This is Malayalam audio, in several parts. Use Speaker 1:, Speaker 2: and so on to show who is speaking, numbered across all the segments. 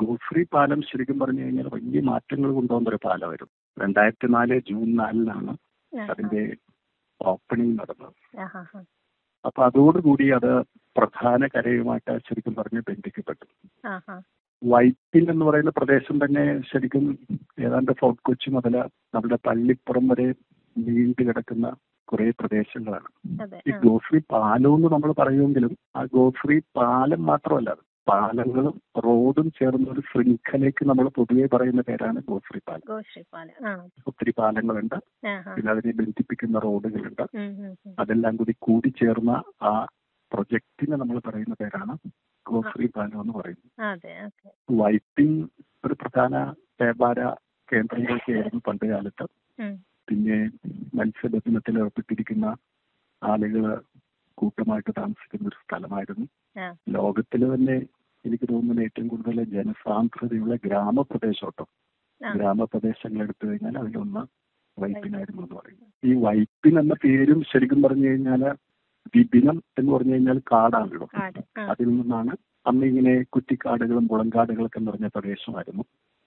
Speaker 1: ഗോഫ്രി പാലം ശരിക്കും പറഞ്ഞു കഴിഞ്ഞാൽ വലിയ മാറ്റങ്ങൾ കൊണ്ടുവന്ന ഒരു പാലമായിരുന്നു രണ്ടായിരത്തി നാല് ജൂൺ നാലിനാണ് അതിന്റെ ഓപ്പണിംഗ് നടന്നത്
Speaker 2: ആഹാ, ആഹാ.
Speaker 1: അപ്പൊ അതോടുകൂടി അത് പ്രധാന കരയുമായിട്ട് ശരിക്കും പറഞ്ഞ് ബന്ധിക്കപ്പെട്ടു
Speaker 2: ആഹാ.
Speaker 1: വൈപ്പിൻ എന്ന് പറയുന്ന പ്രദേശം തന്നെ ശരിക്കും ഏതാണ്ട് ഫോർട്ട് കൊച്ചി മുതൽ നമ്മുടെ പള്ളിപ്പുറം വരെ നീണ്ടു കിടക്കുന്ന കുറെ പ്രദേശങ്ങളാണ്
Speaker 2: അതെ
Speaker 1: ഈ
Speaker 2: ആ.
Speaker 1: ഗോഫ്രി പാലം എന്ന് നമ്മൾ പറയുമെങ്കിലും ആ ഗോഫ്രി പാലം മാത്രമല്ല അത് പാലങ്ങളും റോഡും ചേർന്ന ഒരു ശൃംഖലയ്ക്ക് നമ്മൾ പൊതുവെ പറയുന്ന പേരാണ് ഗോഫ്രി പാലം
Speaker 2: ഗോശ്രീപാലം ആ
Speaker 1: ഒത്തിരി പാലങ്ങളുണ്ട്
Speaker 2: ആഹാ.
Speaker 1: പിന്നെ അതിനെ ബന്ധിപ്പിക്കുന്ന റോഡുകളുണ്ട്
Speaker 2: ഉം, ഉം, ഉം.
Speaker 1: അതെല്ലാം കൂടി കൂടിച്ചേർന്ന ആ പ്രൊജക്ടിനെ നമ്മൾ പറയുന്ന പേരാണ് ഗോഫ്രി പാലം എന്ന് പറയുന്നത്
Speaker 2: അതെ ഓക്കെ
Speaker 1: വൈപ്പിൻ ഒരു പ്രധാന വ്യാപാര കേന്ദ്രങ്ങളൊക്കെയായിരുന്നു പണ്ട് കാലത്ത്
Speaker 2: ഉം.
Speaker 1: പിന്നെ മത്സ്യബന്ധനത്തിൽ ഏർപ്പെട്ടിരിക്കുന്ന ആളുകൾ കൂട്ടമായിട്ട് താമസിക്കുന്ന ഒരു സ്ഥലമായിരുന്നു
Speaker 2: ആ.
Speaker 1: ലോകത്തിൽ തന്നെ എനിക്ക് തോന്നുന്നത് ഏറ്റവും കൂടുതൽ ജനസാന്ദ്രതയുള്ള ഗ്രാമപ്രദേശോട്ടോ
Speaker 2: ആ.
Speaker 1: ഗ്രാമപ്രദേശങ്ങൾ എടുത്തു കഴിഞ്ഞാൽ അതിലൊന്ന് വൈപ്പിനായിരുന്നു എന്ന് പറയും ഈ വൈപ്പിൻ എന്ന പേരും ശരിക്കും പറഞ്ഞു കഴിഞ്ഞാൽ വിപിനം എന്ന് പറഞ്ഞു കഴിഞ്ഞാൽ കാടാണല്ലോ
Speaker 2: കാട് ആ.
Speaker 1: അതിൽ നിന്നാണ് അന്ന് ഇങ്ങനെ കുറ്റിക്കാടുകളും മുളങ്കാടുകളൊക്കെ നിറഞ്ഞ പ്രദേശമായിരുന്നു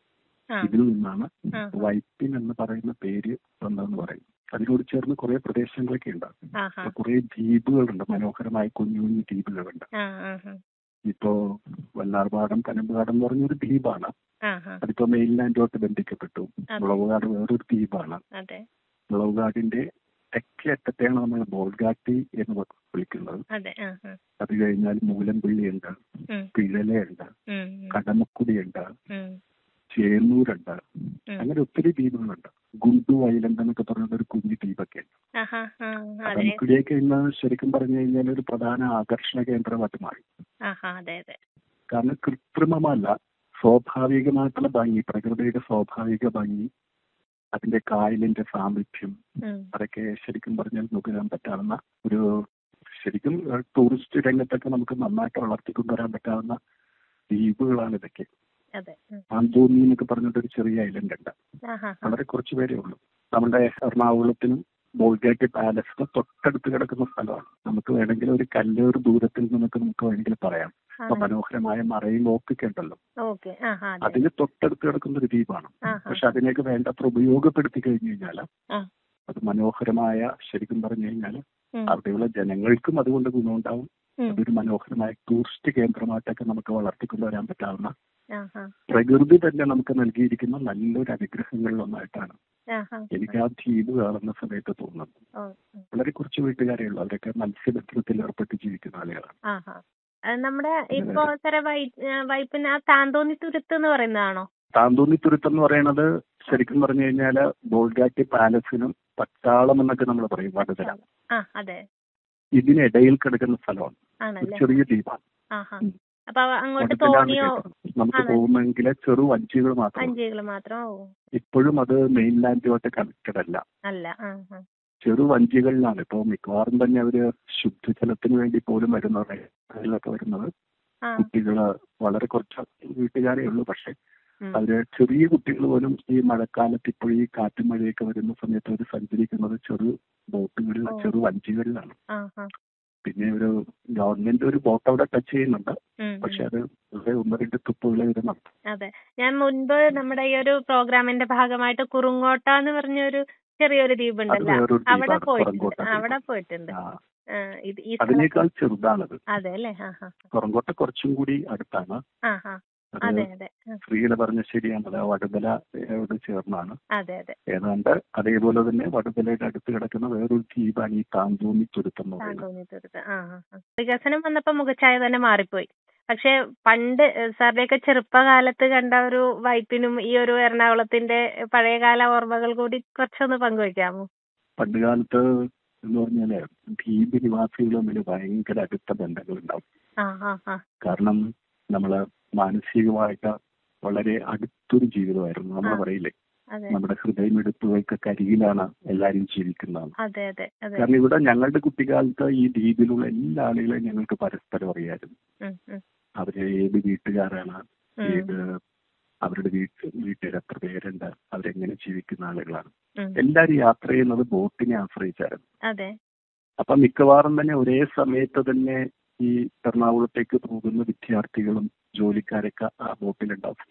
Speaker 2: ആ.
Speaker 1: ഇതിൽ നിന്നാണ്
Speaker 2: ആ.
Speaker 1: വൈപ്പിൻ എന്ന് പറയുന്ന പേര് വന്നതെന്ന് പറയും അതിനോട് ചേർന്ന് കുറെ പ്രദേശങ്ങളൊക്കെ ഉണ്ട്
Speaker 2: ആഹാ.
Speaker 1: കുറെ ദ്വീപുകളുണ്ട് മനോഹരമായ കുഞ്ഞു കുഞ്ഞു ദ്വീപുകളുണ്ട്
Speaker 2: ആ, ആഹാ.
Speaker 1: ഇപ്പോ വല്ലാർപാടം കനമ്പുകാടം എന്ന് പറഞ്ഞൊരു ദ്വീപാണ്
Speaker 2: ആഹാ.
Speaker 1: അതിപ്പോ മെയിൻലാൻഡുമായിട്ട് ബന്ധിക്കപ്പെട്ടു
Speaker 2: അതെ.
Speaker 1: മുളവുകാട് വേറൊരു ദ്വീപാണ്
Speaker 2: അതെ
Speaker 1: മുളവുകാടിന്റെ തെക്കേ അറ്റത്തെയാണ് നമ്മൾ ബോൾഗാട്ടി എന്ന് വിളിക്കുന്നത്
Speaker 2: അതെ ആഹാ.
Speaker 1: അത് കഴിഞ്ഞാൽ മൂലംപുള്ളിയുണ്ട്
Speaker 2: ഉം,
Speaker 1: പിഴലയുണ്ട്
Speaker 2: ഉം, ഉം,
Speaker 1: കടമക്കുടിയുണ്ട്
Speaker 2: ഉം,
Speaker 1: ചേന്നൂരുണ്ട്
Speaker 2: ഉം.
Speaker 1: അങ്ങനെ ഒത്തിരി ദ്വീപുകളുണ്ട് ഗുണ്ടു ഐലൻഡ് എന്നൊക്കെ പറയുന്ന ഒരു കുഞ്ഞു ദ്വീപൊക്കെ ഉണ്ട്
Speaker 2: ആഹാ, ആ, അതിനെ
Speaker 1: കടമക്കുടിയൊക്കെ ഇന്ന് ശരിക്കും പറഞ്ഞു കഴിഞ്ഞാൽ ഒരു പ്രധാന ആകർഷണ കേന്ദ്രമായിട്ട് മാറി
Speaker 2: ആഹാ അതെ അതെ
Speaker 1: കാരണം കൃത്രിമമല്ല സ്വാഭാവികമായിട്ടുള്ള ഭംഗി പ്രകൃതിയുടെ സ്വാഭാവിക ഭംഗി അതിന്റെ കായലിന്റെ സാമീപ്യം
Speaker 2: ഉം,
Speaker 1: അതൊക്കെ ശരിക്കും പറഞ്ഞാൽ നുകരാൻ പറ്റാവുന്ന ഒരു ശരിക്കും ഏഹ്, ടൂറിസ്റ്റ് രംഗത്തൊക്കെ നമുക്ക് നന്നായിട്ട് വളർത്തിക്കൊണ്ടുവരാൻ പറ്റാവുന്ന ദ്വീപുകളാണ് ഇതൊക്കെ
Speaker 2: അതെ ഉം.
Speaker 1: ആന്തോന്നി എന്നൊക്കെ പറഞ്ഞിട്ട് ഒരു ചെറിയ ഐലൻഡ് ഉണ്ട്
Speaker 2: ആഹാ, ആ.
Speaker 1: വളരെ കുറച്ച് പേരേ ഉള്ളൂ നമ്മുടെ എറണാകുളത്തിനും ബോൾഗേറ്റ് പാലസിനും തൊട്ടടുത്ത് കിടക്കുന്ന സ്ഥലമാണ് നമുക്ക് വേണമെങ്കിൽ ഒരു കല്ലേറ് ദൂരത്തിൽ നിന്നൊക്കെ നമുക്ക് വേണമെങ്കിൽ പറയാം ഇപ്പൊ
Speaker 2: ആണ്.
Speaker 1: മനോഹരമായ മറയും ഒക്കെ ഉണ്ടല്ലോ
Speaker 2: ഓക്കെ ആഹാ അതെ
Speaker 1: അതിന് തൊട്ടടുത്ത് കിടക്കുന്ന ഒരു ദ്വീപാണ്
Speaker 2: ആഹാ.
Speaker 1: പക്ഷെ അതിനെയൊക്കെ വേണ്ടത്ര ഉപയോഗപ്പെടുത്തി കഴിഞ്ഞു കഴിഞ്ഞാൽ
Speaker 2: ആ.
Speaker 1: അത് മനോഹരമായ ശരിക്കും പറഞ്ഞു കഴിഞ്ഞാൽ
Speaker 2: ഉം,
Speaker 1: അവിടെയുള്ള ജനങ്ങൾക്കും അതുകൊണ്ട് ഗുണമുണ്ടാവും
Speaker 2: ഉം.
Speaker 1: അതൊരു മനോഹരമായ ടൂറിസ്റ്റ് കേന്ദ്രമായിട്ടൊക്കെ നമുക്ക് വളർത്തിക്കൊണ്ടുവരാൻ പറ്റാവുന്ന
Speaker 2: ആഹാ,
Speaker 1: പ്രകൃതി തന്നെ നമുക്ക് നൽകിയിരിക്കുന്ന നല്ലൊരു അനുഗ്രഹങ്ങളിൽ ഒന്നായിട്ടാണ്
Speaker 2: ആഹാ.
Speaker 1: എനിക്ക് ആ ദ്വീപ് കാണുന്ന സമയത്ത് തോന്നുന്നത്
Speaker 2: ഓ, ഉം.
Speaker 1: വളരെ കുറച്ച് വീട്ടുകാരേ ഉള്ളൂ അവരൊക്കെ മത്സ്യബന്ധനത്തിൽ ഏർപ്പെട്ട് ജീവിക്കുന്ന ആളുകളാണ്
Speaker 2: ആഹാ. അത് നമ്മുടെ ഇപ്പോ സാറേ വൈ ആ, വൈപ്പിന് ആ താന്തോന്നി തുരുത്ത് എന്ന് പറയുന്നതാണോ
Speaker 1: താന്തോന്നി തുരുത്ത് എന്ന് പറയുന്നത് ശരിക്കും പറഞ്ഞു കഴിഞ്ഞാല് ബോൾഗാറ്റി പാലസിനും പട്ടാളം എന്നൊക്കെ നമ്മൾ പറയും വടുതല
Speaker 2: ആ അതെ
Speaker 1: ഇതിനിടയിൽ കിടക്കുന്ന സ്ഥലമാണ് ഒരു
Speaker 2: ആണല്ലേ
Speaker 1: ചെറിയ ദ്വീപാണ്
Speaker 2: ആഹാ
Speaker 1: ഉം.
Speaker 2: അപ്പൊ അവ- അങ്ങോട്ട്
Speaker 1: വടുതല എന്ന്
Speaker 2: തോണിയോ
Speaker 1: കേട്ടത്. നമുക്ക്
Speaker 2: ആണ്.
Speaker 1: പോകുമെങ്കിൽ ചെറു വഞ്ചികൾ മാത്രം
Speaker 2: വഞ്ചികൾ മാത്രം ഓ
Speaker 1: ഇപ്പോഴും അത് മെയിൻലാൻഡുമായിട്ട് കണക്റ്റഡ് അല്ല
Speaker 2: അല്ല ആ ആ.
Speaker 1: ചെറു വഞ്ചികളിലാണ് ഇപ്പോൾ മിക്കവാറും തന്നെ അവര് ശുദ്ധജലത്തിന് വേണ്ടി പോലും വരുന്നത് അതിലൊക്കെ വരുന്നത്
Speaker 2: ആ
Speaker 1: കുട്ടികള് വളരെ കുറച്ച് വീട്ടുകാരേ ഉള്ളൂ പക്ഷെ
Speaker 2: ഉം.
Speaker 1: അവര് ചെറിയ കുട്ടികൾ പോലും ഈ മഴക്കാലത്ത് ഇപ്പോൾ ഈ കാറ്റും മഴയൊക്കെ വരുന്ന സമയത്ത് അവർ സഞ്ചരിക്കുന്നത് ചെറു ബോട്ടുകളിൽ
Speaker 2: ഓ.
Speaker 1: ചെറു വഞ്ചികളിലാണ്
Speaker 2: ആ ആ
Speaker 1: പിന്നെ ഒരു ഗവൺമെന്റ് ഒരു ബോട്ട് അവിടെ ടച്ച് ചെയ്യുന്നുണ്ട്
Speaker 2: ഉം,
Speaker 1: പക്ഷെ
Speaker 2: ഉം.
Speaker 1: അത് വളരെ ഒന്ന് രണ്ട് ട്രിപ്പുകൾ ഇത് നടത്തും
Speaker 2: അതെ ഞാൻ മുൻപ് നമ്മുടെ ഈ ഒരു പ്രോഗ്രാമിന്റെ ഭാഗമായിട്ട് കുറുങ്ങോട്ട എന്ന് പറഞ്ഞൊരു ചെറിയൊരു
Speaker 1: അത്
Speaker 2: ദ്വീപുണ്ടല്ലോ
Speaker 1: വേറൊരു
Speaker 2: അവിടെ
Speaker 1: ദ്വീപാണ്
Speaker 2: പോയിട്ടുണ്ട്
Speaker 1: പുറങ്കോട്ട
Speaker 2: ആ, അവിടെ
Speaker 1: ദ്വീപ്.
Speaker 2: പോയിട്ടുണ്ട്
Speaker 1: ആ,
Speaker 2: ആ, ഇത് ഈ സ്ഥലം
Speaker 1: അതിനേക്കാൾ ചെറുതാണത്
Speaker 2: അതെ അല്ലേ ആ ആ
Speaker 1: പുറങ്കോട്ട കുറച്ചും കൂടി അടുത്താണ്
Speaker 2: ആ ആ
Speaker 1: അത്
Speaker 2: അതെ അതെ ആ,
Speaker 1: സ്ത്രീകളെ പറഞ്ഞ ശരിയാണത് വടുതലയോട് ചേർന്നാണ്
Speaker 2: അതെ അതെ
Speaker 1: ഏതാണ്ട് അതേപോലെ തന്നെ വടുതലയുടെ അടുത്ത് കിടക്കുന്ന വേറൊരു ദ്വീപാണ് ഈ താന്തോന്നി തുരുത്തം എന്ന് പറയുന്നത്
Speaker 2: താന്തോന്നി തുരുത്ത് ആ ആ, ആ. വികസനം വന്നപ്പോ മുഖച്ഛായ തന്നെ മാറിപ്പോയി പക്ഷെ പണ്ട് ഏഹ്, സാറിന്റെയൊക്കെ ചെറുപ്പകാലത്ത് കണ്ട ഒരു വൈപ്പിനും ഈ ഒരു എറണാകുളത്തിന്റെ പഴയകാല ഓർമ്മകൾ കൂടി കുറച്ചൊന്ന് പങ്കുവെക്കാമോ
Speaker 1: പണ്ട് കാലത്ത് എന്ന് പറഞ്ഞാല് ദ്വീപ് നിവാസികൾ തമ്മിൽ ഭയങ്കര അടുത്ത ബന്ധങ്ങൾ ഉണ്ടാവും
Speaker 2: ആ ആ ആ
Speaker 1: കാരണം നമ്മള് മാനസികമായിട്ട് വളരെ അടുത്തൊരു ജീവിതമായിരുന്നു നമ്മൾ
Speaker 2: ആ.
Speaker 1: പറയില്ലേ
Speaker 2: അതെ
Speaker 1: നമ്മുടെ ഹൃദയമെടുപ്പുകൾക്ക് കരികിലാണ് എല്ലാവരും ജീവിക്കുന്നത്
Speaker 2: അതെ അതെ അതെ
Speaker 1: കാരണം ഇവിടെ ഞങ്ങളുടെ കുട്ടിക്കാലത്ത് ഈ ദ്വീപിലുള്ള എല്ലാ ആളുകളെയും ഞങ്ങൾക്ക് പരസ്പരം അറിയായിരുന്നു
Speaker 2: ഉം, ഉം,
Speaker 1: അവര് ഏത് വീട്ടുകാരാണ്
Speaker 2: ഉം,
Speaker 1: ഏത് അവരുടെ വീട്ട് വീട്ടിൽ എത്ര പേരുണ്ട് അവരെങ്ങനെ ജീവിക്കുന്ന ആളുകളാണ്
Speaker 2: ഉം.
Speaker 1: എല്ലാവരും യാത്ര ചെയ്യുന്നത് ബോട്ടിനെ ആശ്രയിച്ചായിരുന്നു
Speaker 2: അതെ
Speaker 1: അപ്പൊ മിക്കവാറും തന്നെ ഒരേ സമയത്ത് തന്നെ ഈ എറണാകുളത്തേക്ക് പോകുന്ന വിദ്യാർത്ഥികളും ജോലിക്കാരൊക്കെ ആ ബോട്ടിലുണ്ടാവും